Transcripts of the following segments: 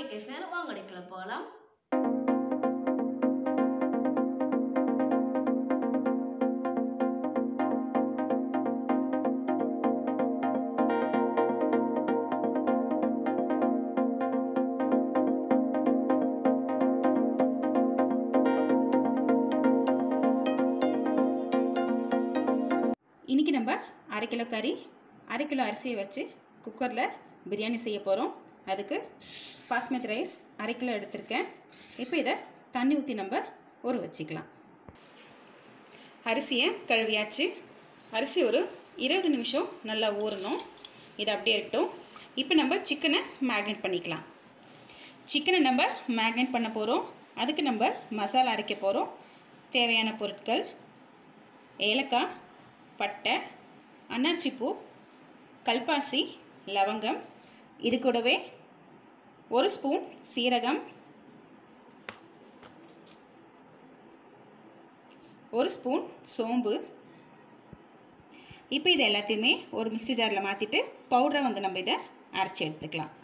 tiffin வாங்க அடிக்கல போகலாம் இன்றைக்கி நம்ம அரை கிலோ கறி அரை கிலோ அரிசியை வச்சு குக்கரில் பிரியாணி செய்ய போகிறோம் அதுக்கு பாஸ்மதி ரைஸ் அரை கிலோ எடுத்திருக்கேன் இப்போ இதை தண்ணி ஊற்றி நம்ம ஊற வச்சுக்கலாம் அரிசியை கழுவியாச்சு அரிசி ஒரு இருபது நிமிஷம் நல்லா ஊறணும் இது அப்படியே இருக்கட்டும் இப்போ நம்ம சிக்கனை மேக்னேட் பண்ணிக்கலாம் சிக்கனை நம்ம மேக்னேட் பண்ண போகிறோம் அதுக்கு நம்ம மசாலா அரைக்க போகிறோம் தேவையான பொருட்கள் ஏலக்காய் பட்டை அன்னாச்சிப்பூ கல்பாசி லவங்கம் இது கூடவே ஒரு ஸ்பூன் சீரகம் ஒரு ஸ்பூன் சோம்பு இப்போ இது எல்லாத்தையுமே ஒரு மிக்ஸி ஜாரில் மாற்றிட்டு பவுடரை வந்து நம்ம இதை அரைச்சி எடுத்துக்கலாம்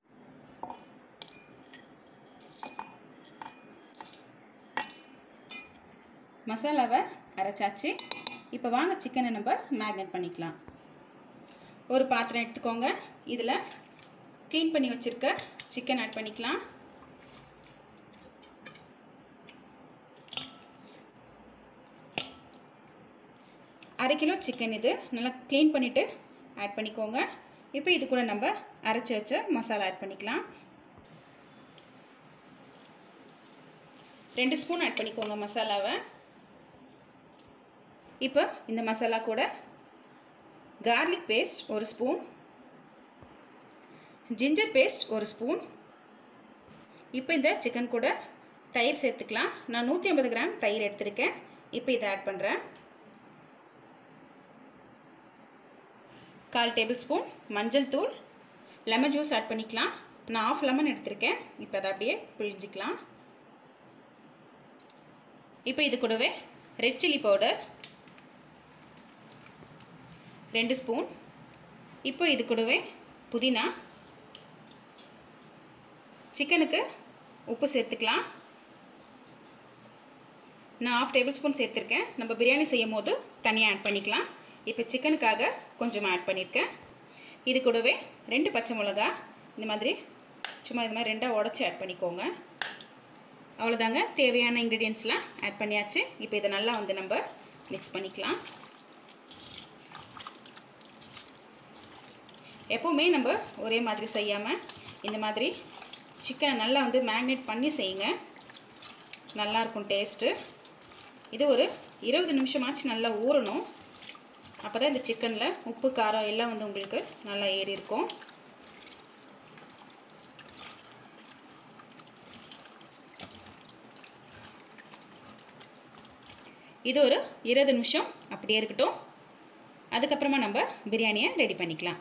மசாலாவை அரைச்சாச்சு இப்போ வாங்க சிக்கனை நம்ம மேக்னேட் பண்ணிக்கலாம் ஒரு பாத்திரம் எடுத்துக்கோங்க இதில் க்ளீன் பண்ணி வச்சுருக்க சிக்கன் ஆட் பண்ணிக்கலாம் அரை கிலோ சிக்கன் இது நல்லா க்ளீன் பண்ணிவிட்டு ஆட் பண்ணிக்கோங்க இப்போ இது கூட நம்ம அரைச்சி வச்ச மசாலா ஆட் பண்ணிக்கலாம் ரெண்டு ஸ்பூன் ஆட் பண்ணிக்கோங்க மசாலாவை இப்போ இந்த மசாலா கூட கார்லிக் பேஸ்ட் ஒரு ஸ்பூன் ஜிஞ்சர் பேஸ்ட் ஒரு ஸ்பூன் இப்போ இந்த சிக்கன் கூட தயிர் சேர்த்துக்கலாம் நான் நூற்றி ஐம்பது கிராம் தயிர் எடுத்திருக்கேன் இப்போ இதை ஆட் பண்ணுறேன் கால் டேபிள் ஸ்பூன் மஞ்சள் தூள் லெமன் ஜூஸ் ஆட் பண்ணிக்கலாம் நான் ஆஃப் லெமன் எடுத்திருக்கேன் இப்போ அதை அப்படியே பிழிஞ்சிக்கலாம் இப்போ இது கூடவே ரெட் சில்லி பவுடர் ரெண்டு ஸ்பூன் இப்போ இது கூடவே புதினா சிக்கனுக்கு உப்பு சேர்த்துக்கலாம் நான் ஆஃப் டேபிள் ஸ்பூன் சேர்த்துருக்கேன் நம்ம பிரியாணி செய்யும் போது தனியாக ஆட் பண்ணிக்கலாம் இப்போ சிக்கனுக்காக கொஞ்சமாக ஆட் பண்ணியிருக்கேன் இது கூடவே ரெண்டு பச்சை மிளகா இந்த மாதிரி சும்மா இது மாதிரி ரெண்டாக உடச்சி ஆட் பண்ணிக்கோங்க அவ்வளோதாங்க தேவையான இன்க்ரீடியன்ஸ்லாம் ஆட் பண்ணியாச்சு இப்போ இதை நல்லா வந்து நம்ம மிக்ஸ் பண்ணிக்கலாம் எப்போவுமே நம்ம ஒரே மாதிரி செய்யாமல் இந்த மாதிரி சிக்கனை நல்லா வந்து மேக்னேட் பண்ணி செய்யுங்க நல்லாயிருக்கும் டேஸ்ட்டு இது ஒரு இருபது நிமிஷமாச்சு நல்லா ஊறணும் அப்போ தான் இந்த சிக்கனில் உப்பு காரம் எல்லாம் வந்து உங்களுக்கு நல்லா ஏறி இருக்கும் இது ஒரு இருபது நிமிஷம் அப்படியே இருக்கட்டும் அதுக்கப்புறமா நம்ம பிரியாணியை ரெடி பண்ணிக்கலாம்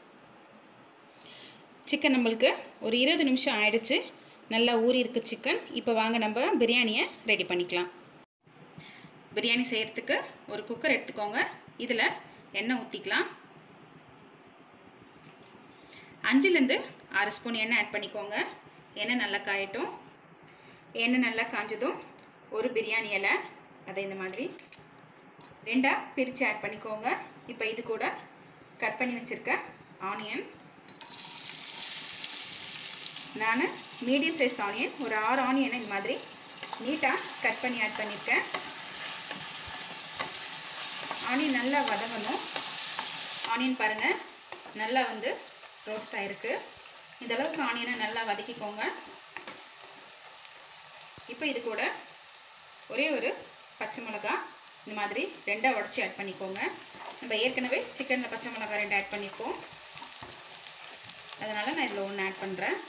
சிக்கன் நம்மளுக்கு ஒரு இருபது நிமிஷம் ஆயிடுச்சு நல்லா ஊறி இருக்கு சிக்கன் இப்போ வாங்க நம்ம பிரியாணியை ரெடி பண்ணிக்கலாம் பிரியாணி செய்கிறதுக்கு ஒரு குக்கர் எடுத்துக்கோங்க இதில் எண்ணெய் ஊற்றிக்கலாம் அஞ்சுலேருந்து ஆறு ஸ்பூன் எண்ணெய் ஆட் பண்ணிக்கோங்க எண்ணெய் நல்லா காயட்டும் எண்ணெய் நல்லா காஞ்சதும் ஒரு பிரியாணி இலை அதை இந்த மாதிரி ரெண்டாக பிரித்து ஆட் பண்ணிக்கோங்க இப்போ இது கூட கட் பண்ணி வச்சுருக்க ஆனியன் நான் மீடியம் சைஸ் ஆனியன் ஒரு ஆறு ஆனியனை இந்த மாதிரி நீட்டாக கட் பண்ணி ஆட் பண்ணியிருக்கேன் ஆனியன் நல்லா வதங்கணும் ஆனியன் பாருங்கள் நல்லா வந்து ரோஸ்ட் ஆகிருக்கு இந்த அளவுக்கு ஆனியனை நல்லா வதக்கிக்கோங்க இப்போ இது கூட ஒரே ஒரு பச்சை மிளகா இந்த மாதிரி ரெண்டாக உடச்சி ஆட் பண்ணிக்கோங்க நம்ம ஏற்கனவே சிக்கனில் பச்சை மிளகா ரெண்டு ஆட் பண்ணியிருக்கோம் அதனால் நான் இதில் ஒன்று ஆட் பண்ணுறேன்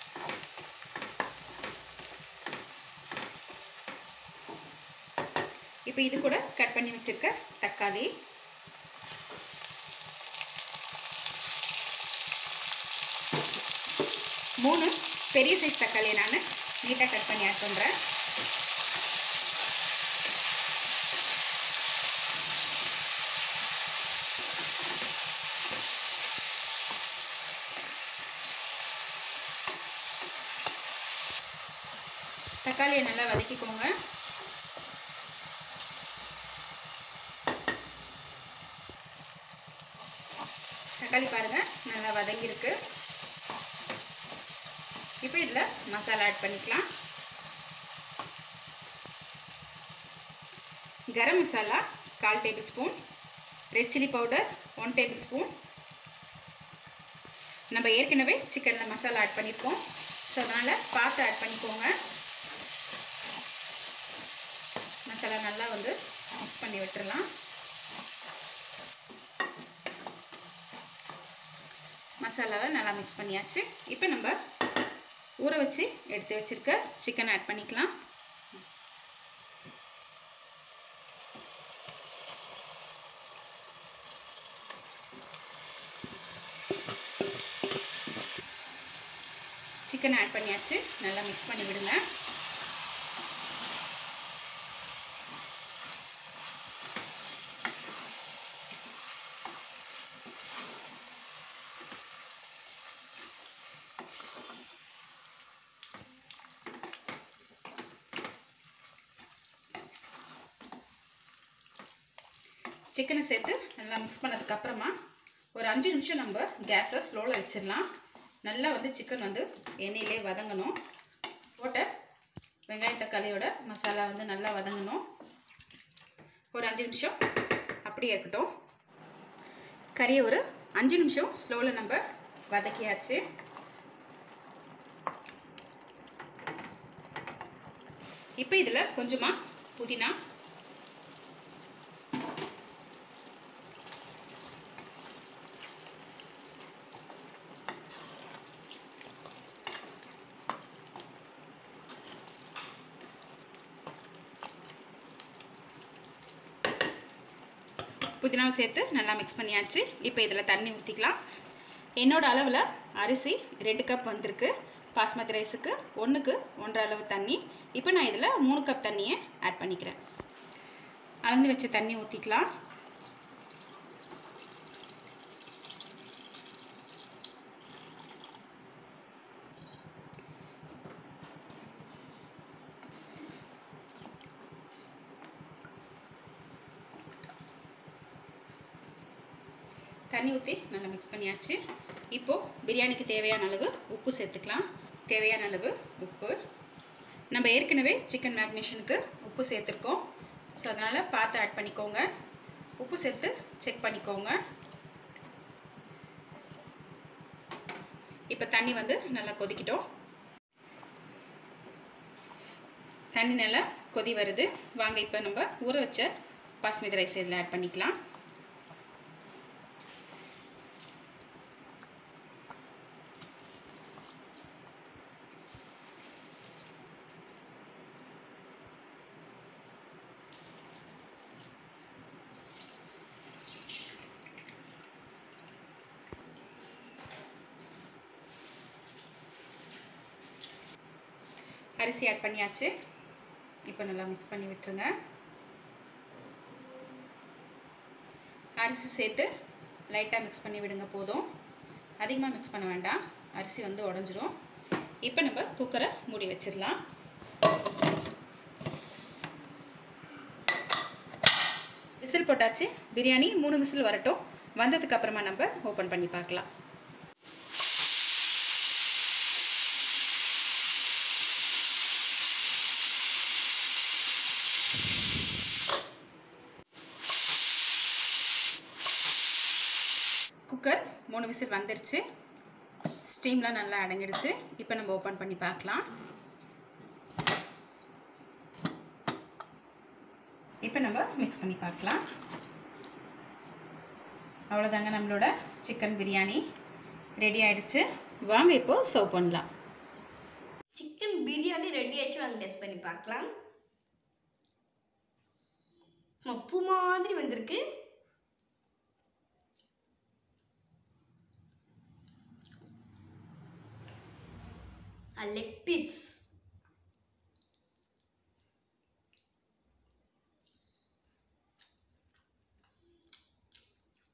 இப்போ இது கூட கட் பண்ணி வச்சுருக்க தக்காளி மூணு பெரிய சைஸ் தக்காளியை நான் நீட்டாக கட் பண்ணி ஆட் பண்ணுறேன் தக்காளியை நல்லா வதக்கிக்கோங்க தக்காளி பாருங்கள் நல்லா வதங்கியிருக்கு இப்போ இதில் மசாலா ஆட் பண்ணிக்கலாம் கரம் மசாலா கால் tablespoon red chilli powder one tablespoon நம்ம ஏற்கனவே சிக்கனில் மசாலா ஆட் பண்ணியிருக்கோம் ஸோ அதனால் பார்த்து ஆட் பண்ணிக்கோங்க மசாலா நல்லா வந்து மிக்ஸ் பண்ணி விட்டுறலாம் மசாலாவை நல்லா மிக்ஸ் பண்ணியாச்சு இப்போ நம்ம ஊற வச்சு எடுத்து வச்சுருக்க சிக்கன் ஆட் பண்ணிக்கலாம் சிக்கன் ஆட் பண்ணியாச்சு நல்லா மிக்ஸ் பண்ணி விடுங்க சிக்கனை சேர்த்து நல்லா மிக்ஸ் பண்ணதுக்கப்புறமா ஒரு அஞ்சு நிமிஷம் நம்ம கேஸை ஸ்லோவில் வச்சிடலாம் நல்லா வந்து சிக்கன் வந்து எண்ணெயிலே வதங்கணும் போட்ட வெங்காயம் தக்காளியோட மசாலா வந்து நல்லா வதங்கணும் ஒரு அஞ்சு நிமிஷம் அப்படியே இருக்கட்டும் கறியை ஒரு அஞ்சு நிமிஷம் ஸ்லோவில் நம்ம வதக்கியாச்சு இப்போ இதில் கொஞ்சமாக புதினா புதினாவை சேர்த்து நல்லா மிக்ஸ் பண்ணியாச்சு இப்போ இதில் தண்ணி ஊற்றிக்கலாம் என்னோட அளவில் அரிசி ரெண்டு கப் வந்திருக்கு பாஸ்மதி ரைஸுக்கு ஒன்றுக்கு ஒன்றரை அளவு தண்ணி இப்போ நான் இதில் மூணு கப் தண்ணியை ஆட் பண்ணிக்கிறேன் அளந்து வச்ச தண்ணி ஊற்றிக்கலாம் தண்ணி ஊற்றி நல்லா மிக்ஸ் பண்ணியாச்சு இப்போது பிரியாணிக்கு தேவையான அளவு உப்பு சேர்த்துக்கலாம் தேவையான அளவு உப்பு நம்ம ஏற்கனவே சிக்கன் மேக்னேஷனுக்கு உப்பு சேர்த்துருக்கோம் ஸோ அதனால் பார்த்து ஆட் பண்ணிக்கோங்க உப்பு சேர்த்து செக் பண்ணிக்கோங்க இப்போ தண்ணி வந்து நல்லா கொதிக்கிட்டோம் தண்ணி நல்லா கொதி வருது வாங்க இப்போ நம்ம ஊற வச்ச பாஸ்மதி ரைஸ் இதில் ஆட் பண்ணிக்கலாம் அரிசி ஆட் பண்ணியாச்சு இப்போ நல்லா மிக்ஸ் பண்ணி விட்டுருங்க அரிசி சேர்த்து லைட்டாக மிக்ஸ் பண்ணி விடுங்க போதும் அதிகமாக மிக்ஸ் பண்ண வேண்டாம் அரிசி வந்து உடஞ்சிரும் இப்போ நம்ம குக்கரை மூடி வச்சிடலாம் விசில் போட்டாச்சு பிரியாணி மூணு விசில் வரட்டும் வந்ததுக்கு அப்புறமா நம்ம ஓப்பன் பண்ணி பார்க்கலாம் குக்கர் மூணு விசில் வந்துருச்சு ஸ்டீம்லாம் நல்லா அடங்கிடுச்சு இப்போ நம்ம ஓப்பன் பண்ணி பார்க்கலாம் இப்போ நம்ம மிக்ஸ் பண்ணி பார்க்கலாம் அவ்வளோதாங்க நம்மளோட சிக்கன் பிரியாணி ரெடி ஆயிடுச்சு வாங்க இப்போ சர்வ் பண்ணலாம் சிக்கன் பிரியாணி ரெடி ஆச்சு வாங்க டெஸ்ட் பண்ணி பார்க்கலாம் சும்மா பூ மாதிரி வந்திருக்கு லெக் பீஸ்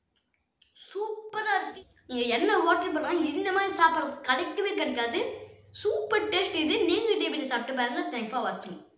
சூப்பராக இருக்கு நீங்கள் என்ன ஹோட்டல் பண்ணலாம் இந்த மாதிரி சாப்பிட்றது கிடைக்கவே கிடைக்காது சூப்பர் டேஸ்ட் இது நீங்கள் இதே பண்ணி சாப்பிட்டு பாருங்க தேங்க்ஸ் ஃபார் வாட்சிங்